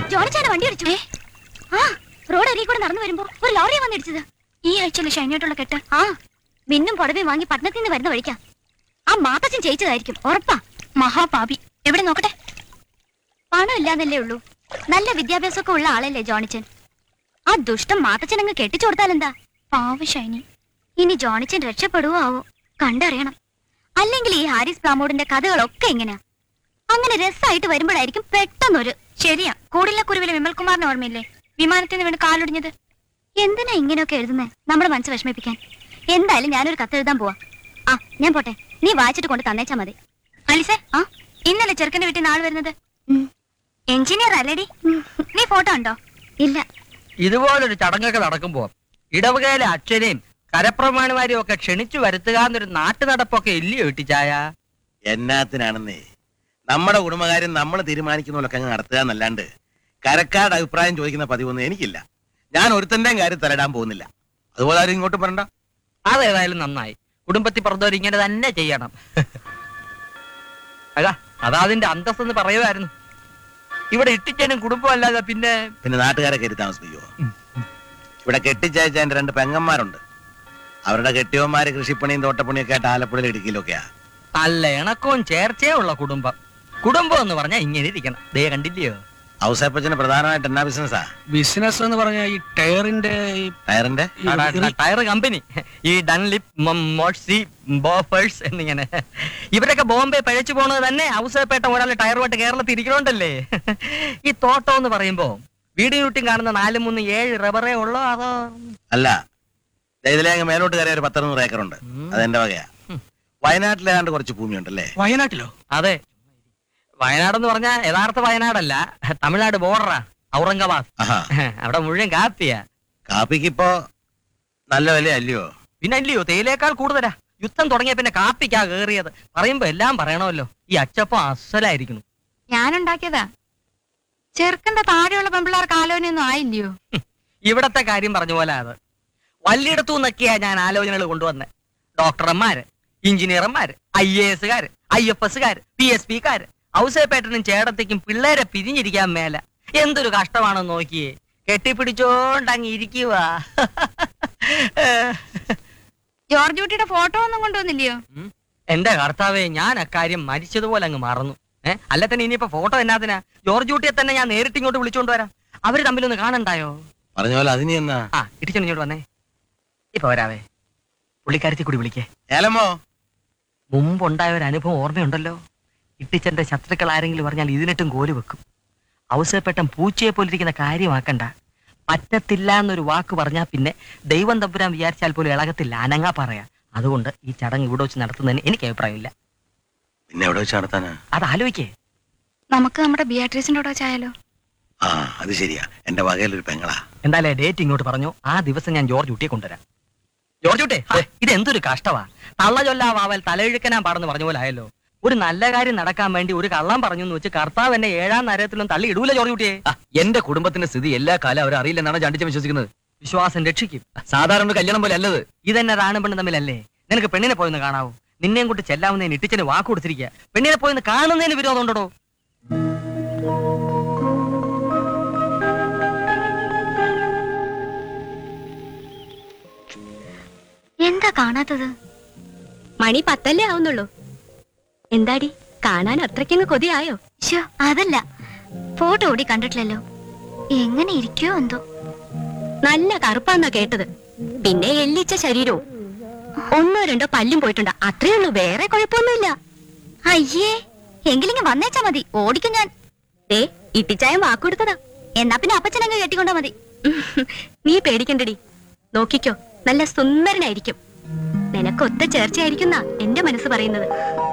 ജോണിച്ചാണ് വണ്ടി അടിച്ചു ആ റോഡ് അരികെ കൂടെ നടന്നു വരുമ്പോ ഒരു ലോറിയെ വന്ന് ഇടിച്ചത് ഈ ആഴ്ചയിലെ ഷൈനായിട്ടുള്ള കെട്ട് ആ മിന്നും പുടവയും വാങ്ങി പട്ടണത്തിൽ നിന്ന് വരുന്ന വഴിക്കാ ആ മാത്തച്ഛൻ ജയിച്ചതായിരിക്കും ഉറപ്പാ മഹാപാപി എവിടെ നോക്കട്ടെ പണം ഇല്ലാന്നല്ലേ ഉള്ളൂ നല്ല വിദ്യാഭ്യാസമൊക്കെ ഉള്ള ആളല്ലേ ജോണിച്ചൻ ആ ദുഷ്ടം മാത്തച്ഛൻ അങ്ങ് കെട്ടിച്ചു കൊടുത്താലെന്താ പാവ ഷൈനി ഇനി ജോണിച്ചൻ രക്ഷപ്പെടുവോ ആവോ കണ്ടറിയണം അല്ലെങ്കിൽ ഈ ഹാരിസ് പ്ലാമോഡിന്റെ കഥകളൊക്കെ എങ്ങനെയാ അങ്ങനെ രസമായിട്ട് വരുമ്പോഴായിരിക്കും പെട്ടെന്നൊരു ശരിയാ കൂടില്ല കുരുവിലെ വിമൽകുമാറിന് ഓർമ്മയില്ലേ വിമാനത്തിൽ നിന്ന് വീണ് കാലൊടിഞ്ഞത് എന്തിനാ ഇങ്ങനെയൊക്കെ എഴുതുന്നേ നമ്മുടെ മനസ്സ് വിഷമിപ്പിക്കാൻ എന്തായാലും ഞാനൊരു കത്ത് എഴുതാൻ പോവാ ആ ഞാൻ പോട്ടെ നീ വായിച്ചിട്ട് കൊണ്ട് തന്നേച്ചാ മതി അലിസേ ആ ഇന്നലെ ചെറുക്കന്റെ വീട്ടിൽ നാൾ വരുന്നത് എഞ്ചിനീയർ അല്ലേടി നീ ഫോട്ടോ ഉണ്ടോ ഇല്ല ഇതുപോലൊരു ചടങ്ങൊക്കെ നടക്കുമ്പോ ഇടവകയിലെ അച്ഛനെയും കരപ്രമാണിമാരെയും ഒക്കെ ക്ഷണിച്ചു വരുത്തുക എന്നൊരു നാട്ടു നടപ്പൊക്കെ ഇല്ലയോ ഇട്ടിച്ചായ എന്നാത്തിനാണെന്നേ നമ്മുടെ കുടുംബകാര്യം നമ്മൾ തീരുമാനിക്കുന്ന പോലൊക്കെ അങ്ങ് നടത്തുക എന്നല്ലാണ്ട് കരക്കാരുടെ അഭിപ്രായം ചോദിക്കുന്ന പതിവൊന്നും എനിക്കില്ല ഞാൻ ഒരുത്തന്റെയും കാര്യം തലയിടാൻ പോകുന്നില്ല അതുപോലെ ആരും ഇങ്ങോട്ട് പറയണ്ട അതേതായാലും നന്നായി കുടുംബത്തിൽ പറഞ്ഞവർ ഇങ്ങനെ തന്നെ ചെയ്യണം അതാ അതാ അതിന്റെ അന്തസ്സെന്ന് പറയുമായിരുന്നു ഇവിടെ ഇട്ടിച്ചനും കുടുംബം അല്ലാതെ പിന്നെ പിന്നെ നാട്ടുകാരെ കയറി താമസിപ്പിക്കുവോ ഇവിടെ കെട്ടിച്ചയച്ച രണ്ട് പെങ്ങന്മാരുണ്ട് അവരുടെ കെട്ടിയവന്മാര് കൃഷിപ്പണിയും തോട്ടപ്പണിയും ഒക്കെ ആയിട്ട് ആലപ്പുഴയിൽ ഇടുക്കിയിലൊക്കെയാ നല്ല ഇണക്കവും ചേർച്ചയും ഉള്ള കുടുംബം കുടുംബം എന്ന് പറഞ്ഞാൽ ഇങ്ങനെ ഇരിക്കണം ദേ കണ്ടില്ലയോ ഔസേപ്പച്ചന് പ്രധാനമായിട്ട് എന്നാ ബിസിനസ്സാ ബിസിനസ് എന്ന് പറഞ്ഞ ഈ ടയറിന്റെ ഈ ടയറിന്റെ ഈ ഇറി- ടയർ കമ്പനി ഈ ഡൺലിപ്പ് മോട്സി ബോഫേഴ്സ് എന്നിങ്ങനെ ഇവരൊക്കെ ബോംബെ പഴച്ചു പോണത് തന്നെ ഔസേപ്പേട്ട ഒരാൾ ടയറുമായിട്ട് കേരളത്തിൽ ഇരിക്കണോണ്ടല്ലേ ഈ തോട്ടം എന്ന് പറയുമ്പോ വീടിന് ചുറ്റും കാണുന്ന നാല് മൂന്ന് ഏഴ് റബ്ബറേ ഉള്ളോ അതോ അല്ല ദേ ഇതിലെ അങ്ങ് മേലോട്ട് കയറിയ ഒരു പത്തറുന്നൂറ് ഏക്കറുണ്ട് ഉം. അതെന്റെ വകയാ ഉം. വയനാട്ടിലേതാണ്ട് കുറച്ച് ഭൂമിയുണ്ടല്ലേ വയനാട്ടിലോ അതെ വയനാടെന്ന് പറഞ്ഞാൽ യഥാർത്ഥ വയനാടല്ല തമിഴ്നാട് ബോർഡറാ ഔറംഗാബാദ് ആഹാ അവിടെ മുഴുവൻ കാപ്പിയാ കാപ്പിക്കിപ്പോ നല്ല വില അല്ലയോ പിന്നെ അല്ലയോ തേയിലേക്കാൾ കൂടുതലാ യുദ്ധം തുടങ്ങിയ പിന്നെ കാപ്പിക്കാ കേറിയത് പറയുമ്പോ എല്ലാം പറയണമല്ലോ ഈ അച്ചപ്പം അസലായിരിക്കുന്നു ഞാനുണ്ടാക്കിയതാ ചെറുക്കന്റെ താഴെയുള്ള പെമ്പിള്ളാർക്ക് ആലോചനയൊന്നും ആയില്ലയോ ഇവിടത്തെ കാര്യം പറഞ്ഞ പോലെ അത് വല്ലിടത്തു നിന്നൊക്കെയാ ഞാൻ ആലോചനകൾ കൊണ്ടുവന്നെ ഡോക്ടർമാര് എഞ്ചിനീയർമാര് ഐ എ എസുകാര് ഐ എഫ് എസുകാര് പി എസ് പിക്കാര് ഔസേപ്പേട്ടനും ചേട്ടത്തേക്കും പിള്ളേരെ പിരിഞ്ഞിരിക്കാൻ മേല എന്തൊരു കഷ്ടമാണെന്ന് നോക്കിയേ കെട്ടിപ്പിടിച്ചോണ്ട് അങ്ങ് ഇരിക്കുക ജോർജ് കുട്ടിയുടെ ഫോട്ടോ ഒന്നും കൊണ്ടുവന്നില്ലയോ എന്റെ കർത്താവേ ഞാൻ അക്കാര്യം മരിച്ചതുപോലെ അങ്ങ് മറന്നു ഏഹ് അല്ല തന്നെ ഇനിയിപ്പോ ഫോട്ടോ എന്നാത്തിനാ ജോർജ് കുട്ടിയെ തന്നെ ഞാൻ നേരിട്ട് ഇങ്ങോട്ട് വിളിച്ചോണ്ട് വരാം അവര് തമ്മിലൊന്ന് കാണണ്ടായോ പറഞ്ഞ പോലെ അതിനി എന്നാ ആ ഇടിച്ചോണ്ട് ഇങ്ങോട്ട് വന്നേ ഇപ്പൊ വരാവേ പുള്ളിക്കാരത്തി കൂടി വിളിക്കേ ഏലമോ മുമ്പുണ്ടായ ഒരു അനുഭവം ഓർമ്മയുണ്ടല്ലോ ഇട്ടിച്ചന്റെ ശത്രുക്കൾ ആരെങ്കിലും പറഞ്ഞാൽ ഇതിനിട്ടും കോല് വെക്കും ഔസേപ്പെട്ടൻ പൂച്ചയെ പോലിരിക്കുന്ന കാര്യമാക്കണ്ട പറ്റത്തില്ല എന്നൊരു വാക്ക് പറഞ്ഞാൽ പിന്നെ ദൈവം തമ്പുരാൻ വിചാരിച്ചാൽ പോലും ഇളകത്തില്ല അനങ്ങാ പറയാ അതുകൊണ്ട് ഈ ചടങ്ങ് ഇവിടെ വെച്ച് നടത്തുന്നതിന് എനിക്ക് അഭിപ്രായമില്ല പിന്നെ എവിടെ വെച്ച് നടത്താനാ അത് ആലോചിക്കേ നമുക്ക് നമ്മുടെ ബിയാട്രീസിന്റെ കൂടെ വെച്ചായാലോ ആ അത് ശരിയാ എന്റെ വകയിലൊരു പെങ്ങളാ എന്തായാലും ഡേറ്റ് ഇങ്ങോട്ട് പറഞ്ഞു ആ ദിവസം ഞാൻ ജോർജ് കുട്ടിയെ കൊണ്ടുവരാം ജോർജ് കുട്ടി ഇത് എന്തൊരു കഷ്ടവാ തള്ള ചൊല്ലാവാവൽ തലയിഴുക്കനാൻ പാടെന്ന് പറഞ്ഞ പോലെ ആയല്ലോ ഒരു നല്ല കാര്യം നടക്കാൻ വേണ്ടി ഒരു കള്ളം പറഞ്ഞു എന്ന് വെച്ച് കർത്താവ് എന്നെ ഏഴാം നരകത്തിലും തള്ളി ഇടൂല ജോർജ് കുട്ടിയെ എന്റെ കുടുംബത്തിന്റെ സ്ഥിതി എല്ലാ കാലം അവർ അറിയില്ലെന്നാണ് ചാണ്ടിച്ച വിശ്വസിക്കുന്നത് വിശ്വാസം രക്ഷിക്കും സാധാരണ ഒരു കല്യാണം പോലെ അല്ലത് ഇതെന്നെ റാണും പെണ്ണും തമ്മിലല്ലേ നിനക്ക് പെണ്ണിനെ പോയിന്ന് കാണാവൂ നിന്നെയും കൂട്ടി ചെല്ലാവുന്നതിന് ഇട്ടിച്ചന് വാക്ക് കൊടുത്തിരിക്കുക പെണ്ണിനെ പോയിന്ന് കാണുന്നതിന് വിരോധം ഉണ്ടോ എന്താ കാണാത്തത് മണി പത്തല്ലേ ആവുന്നുള്ളൂ എന്താടി കാണാൻ അത്രയ്ക്കങ്ങ് കൊതിയായോ ശോ അതല്ല ഫോട്ടോ കൂടി കണ്ടിട്ടില്ലല്ലോ എങ്ങനെ ഇരിക്കോ എന്തോ നല്ല കറുപ്പാന്നാ കേട്ടത് പിന്നെ എല്ലിച്ച ശരീരവും ഒന്നോ രണ്ടോ പല്ലും പോയിട്ടുണ്ട് അത്രേ ഉള്ളൂ വേറെ കുഴപ്പമൊന്നുമില്ല അയ്യേ എങ്കിലിങ്ങ് വന്നേച്ചാ മതി ഓടിക്കും ഞാൻ ദേ ഇട്ടിച്ചായം വാക്കുകൊടുത്തതാ എന്നാ പിന്നെ അപ്പച്ചനങ്ങ് കെട്ടിക്കൊണ്ടാ മതി നീ പേടിക്കണ്ടടി നോക്കിക്കോ നല്ല സുന്ദരനായിരിക്കും നിനക്കൊത്ത ചേർച്ചയായിരിക്കുന്ന എന്റെ മനസ്സ് പറയുന്നത്